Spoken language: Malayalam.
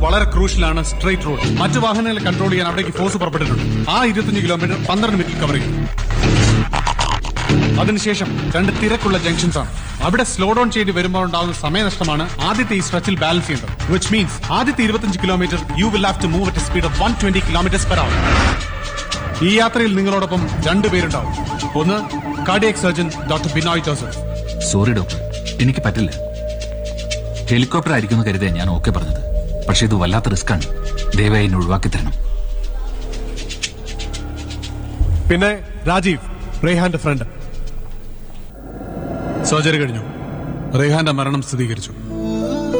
വളരെ ക്രൂഷ്യലാണ് സ്ട്രേറ്റ് റോഡ് മറ്റു വാഹനങ്ങളെ കൺട്രോൾ ചെയ്യാൻ അവിടേക്ക് ഫോഴ്സ് പുറപ്പെട്ടിട്ടുണ്ട് ആ ഇരുപത്തിയഞ്ച് കിലോമീറ്റർ പന്ത്രണ്ട് മിനിറ്റിൽ കവർ ചെയ്യും അതിനുശേഷം രണ്ട് തിരക്കുള്ള ജംഗ്ഷൻസ് ആണ് അവിടെ സ്ലോ ഡൗൺ ചെയ്ത് വരുമ്പോൾ ഉണ്ടാകുന്ന സമയനഷ്ടമാണ് ആദ്യത്തെ ഈ സ്ട്രെച്ചിൽ ബാലൻസ് ചെയ്യേണ്ടത് വിച്ച് മീൻസ് ആദ്യത്തെ ഇരുപത്തിയഞ്ച് kilometre you will have to move at speed of one twenty kilometres per hour ഈ യാത്രയിൽ നിങ്ങളോടൊപ്പം രണ്ടുപേരുണ്ടാവും ഒന്ന് cardiac surgeon doctor Binoy Joseph sorry doctor എനിക്ക് പറ്റില്ല ഹെലികോപ്റ്റർ ആയിരിക്കുമെന്ന് കരുതിയ ഞാൻ ഓക്കെ പറഞ്ഞത് പക്ഷെ ഇത് വല്ലാത്ത റിസ്ക് ആണ് ദയവായി എന്നെ ഒഴിവാക്കി തരണം പിന്നെ രാജീവ് റേഹാന്റെ ഫ്രണ്ട് സർജറി കഴിഞ്ഞു റേഹാന്റെ മരണം സ്ഥിരീകരിച്ചു